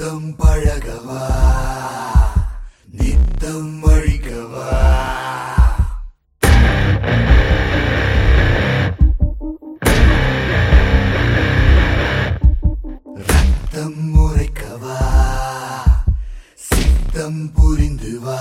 நித்தம் பழகவா நித்தம் அழிக்கவா ரத்தம் முறைக்கவா சித்தம் புரிந்து வா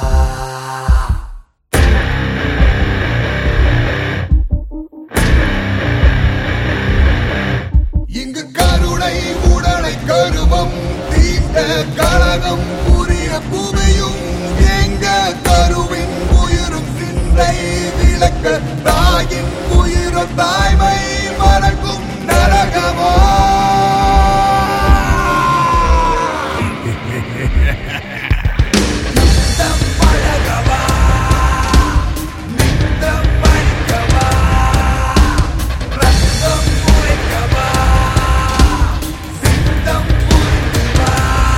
இங்கு கருணை உடலை கருமம் தீண்ட கழகம் புரிய பூமியும் எங்க கருவின் உயிரும் சிந்தை விளக்க தாயின் உயிரும் தாய்மை மறக்கும் நரகமோ நித்தம் பழகவா நித்தம் படிக்கவா ரத்தம் உரைக்கவா சித்தம் புரிந்து வா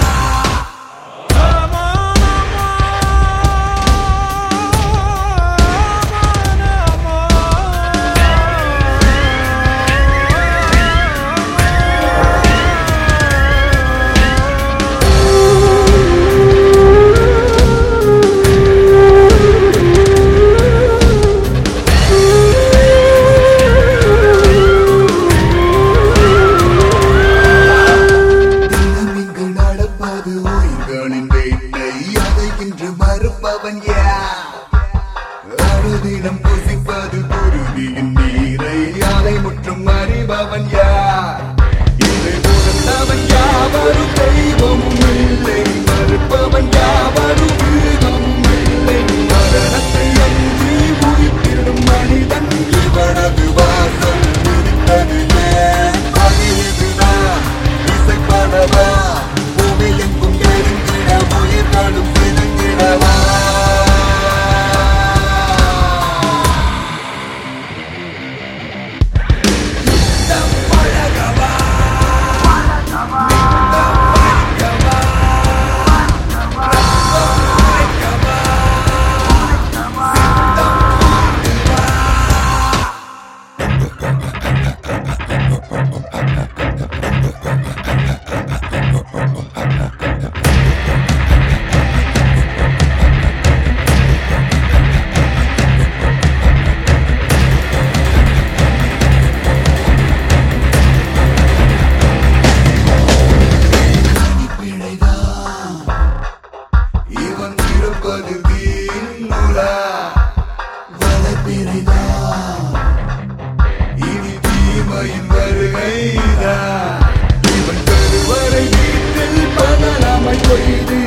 தினம் இங்கு நடப்பது உயிர்களின் வேட்டை அதை இன்று மறுப்பவன் யார் அனுதினம் புசிப்பது குருவியின் நீரை அதை முற்றும் அறிபவன் யார் இதை உணர்ந்தவன் யாவரும் தெய்வமும் இல்லை மறுப்பவன் யாவரும் மிருகமும் இல்லை மரணத்தை அஞ்சி உயிர்த்திடும் மனிதன் இவனது வாசல் பிடித்தது ஏன் வழி இதுதான் இசைப்படவா பூமி எங்கும் எரிந்திட உயிர்களும் சிதைந்திடவா நித்தம் பழகவா நித்தம் படிக்கவா ரத்தம் உரைக்கவா சித்தம் புரிந்து வா பிழைதான் இவன் இருப்பது வீண்முலா வளப்பிழைதான் இனி தீமையின் வருகைதான் இவன் கருவறை வீட்டில் பதலாமை கொய்து